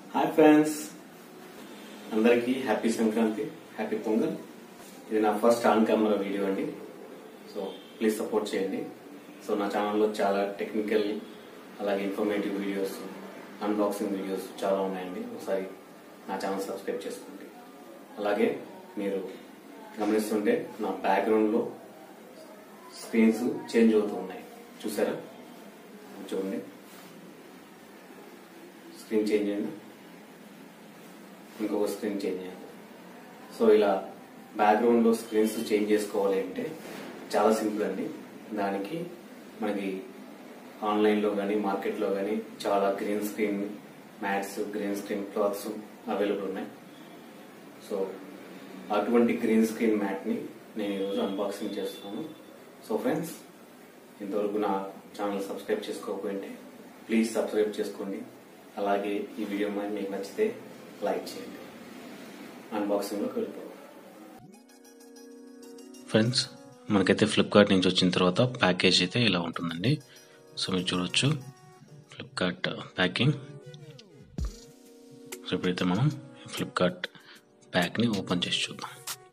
hi friends అందరికీ happy Sankranti happy Pongal ఇది నా ఫస్ట్ ఆన్ కెమెరా వీడియో అండి సో ప్లీజ్ సపోర్ట్ చేయండి సో నా ఛానల్లో చాలా టెక్నికల్ అలాగే ఇన్ఫర్మేటివ్ వీడియోస్ అన్బాక్సింగ్ వీడియోస్ చాలా ఉన్నాయండి ఒకసారి నా ఛానల్ సబ్స్క్రైబ్ చేసుకోండి అలాగే మీరు గమనిస్తుంటే నా బ్యాక్గ్రౌండ్లో స్క్రీన్స్ చేంజ్ అవుతూ ఉన్నాయి చూసారా చూడండి స్క్రీన్ చేంజ్ అయింది ఇంకొక స్క్రీన్ చేంజ్ అయింది సో ఇలా బ్యాక్గ్రౌండ్లో స్క్రీన్స్ చేంజ్ చేసుకోవాలి అంటే చాలా సింపుల్ అండి దానికి మనకి ఆన్లైన్లో కానీ మార్కెట్లో కానీ చాలా green screen mats green screen cloths available ఉన్నాయి సో అటువంటి గ్రీన్ స్క్రీన్ మ్యాట్ని నేను ఈరోజు అన్బాక్సింగ్ చేస్తున్నాను సో ఫ్రెండ్స్ ఇంతవరకు నా ఛానల్ సబ్స్క్రైబ్ చేసుకోకపోయింటే ప్లీజ్ సబ్స్క్రైబ్ చేసుకోండి అలాగే ఈ వీడియో మరి మీకు నచ్చితే లైక్ చేయండి అన్బాక్సింగ్లోకి వెళ్ళిపోవాలి ఫ్రెండ్స్ మనకైతే ఫ్లిప్కార్ట్ నుంచి వచ్చిన తర్వాత ప్యాకేజ్ అయితే ఇలా ఉంటుందండి సో మీరు చూడొచ్చు ఫ్లిప్కార్ట్ ప్యాకింగ్ సో ఇప్పుడైతే మనం ఫ్లిప్కార్ట్ ప్యాక్ని ఓపెన్ చేసి చూద్దాం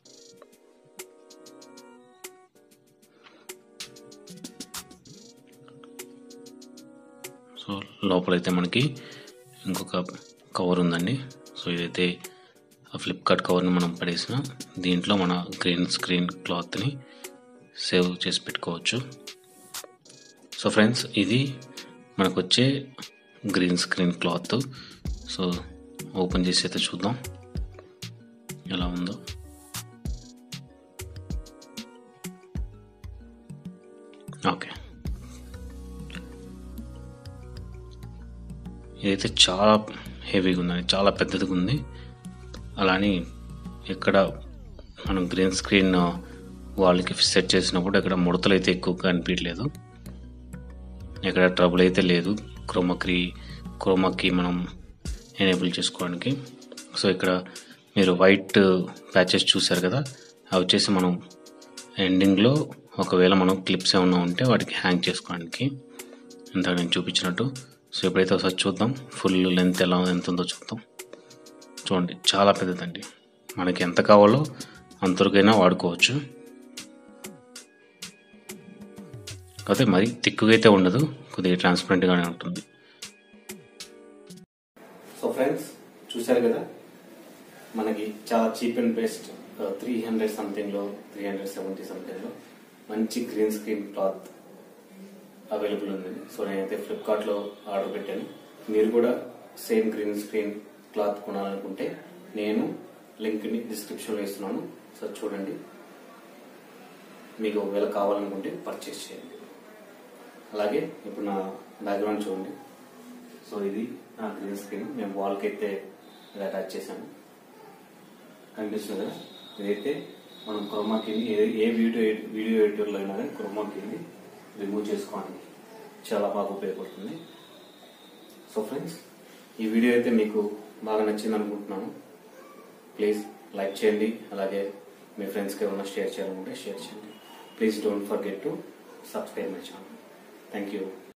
సో లోపలైతే మనకి ఇంకొక కవర్ ఉందండి సో ఇదైతే ఆ ఫ్లిప్కార్ట్ కవర్ని మనం పడేసిన దీంట్లో మన గ్రీన్ స్క్రీన్ క్లాత్ని సేవ్ చేసి పెట్టుకోవచ్చు సో ఫ్రెండ్స్ ఇది మనకు వచ్చే green screen cloth so open చేసి అయితే చూద్దాం ఎలా ఉందో ఓకే ఇదైతే చాలా హెవీగా ఉందండి చాలా పెద్దదిగా ఉంది అలానే ఇక్కడ మనం గ్రీన్ స్క్రీన్ వాళ్ళకి సెట్ చేసినప్పుడు ఇక్కడ ముడతలు అయితే ఎక్కువగా అనిపించలేదు ఇక్కడ ట్రబుల్ అయితే లేదు క్రోమక్రీ క్రోమాకి మనం ఎనేబుల్ చేసుకోవడానికి సో ఇక్కడ మీరు వైట్ ప్యాచెస్ చూసారు కదా అవి వచ్చేసి మనం ఎండింగ్లో ఒకవేళ మనం క్లిప్స్ ఏమైనా ఉంటే వాటికి హ్యాంగ్ చేసుకోవడానికి ఇంత నేను చూపించినట్టు సో ఎప్పుడైతే ఒకసారి చూద్దాం ఫుల్ లెంత్ ఎలా ఎంత ఉందో చూద్దాం చూడండి చాలా పెద్దదండి మనకి ఎంత కావాలో అంతవరకైనా వాడుకోవచ్చు కాకపోతే మరి తిక్కుగా అయితే ఉండదు కొద్దిగా ట్రాన్స్పరెంట్గానే ఉంటుంది సో ఫ్రెండ్స్ చూశారు కదా మనకి చాలా cheap and best three hundred సంథింగ్లో త్రీ హండ్రెడ్ సెవెంటీ సంథింగ్లో మంచి గ్రీన్ స్క్రీన్ క్లాత్ అవైలబుల్ ఉంది సో నేనైతే ఫ్లిప్కార్ట్లో ఆర్డర్ పెట్టాను మీరు కూడా సేమ్ గ్రీన్ స్క్రీన్ క్లాత్ కొనాలనుకుంటే నేను లింక్ని డిస్క్రిప్షన్లో ఇస్తున్నాను సో చూడండి మీకు ఒకవేళ కావాలనుకుంటే పర్చేస్ చేయండి అలాగే ఇప్పుడు నా బ్యాక్గ్రౌండ్ చూడండి సో ఇది నా గ్రీన్ స్క్రీన్ మేము వాల్కి అయితే ఇలా అటాచ్ చేశాను కనిపిస్తుంది కదా ఇదైతే మనం క్రోమా కింది ఏ ఏ వీడియో వీడియో ఎడిటర్లో అయినా కానీ క్రోమా కింది రిమూవ్ చేసుకోవడానికి చాలా బాగా ఉపయోగపడుతుంది సో ఫ్రెండ్స్ ఈ వీడియో అయితే మీకు బాగా నచ్చింది అనుకుంటున్నాను ప్లీజ్ లైక్ చేయండి అలాగే మీ ఫ్రెండ్స్కి ఏమైనా షేర్ చేయాలనుకుంటే షేర్ చేయండి please don't forget to subscribe my channel thank you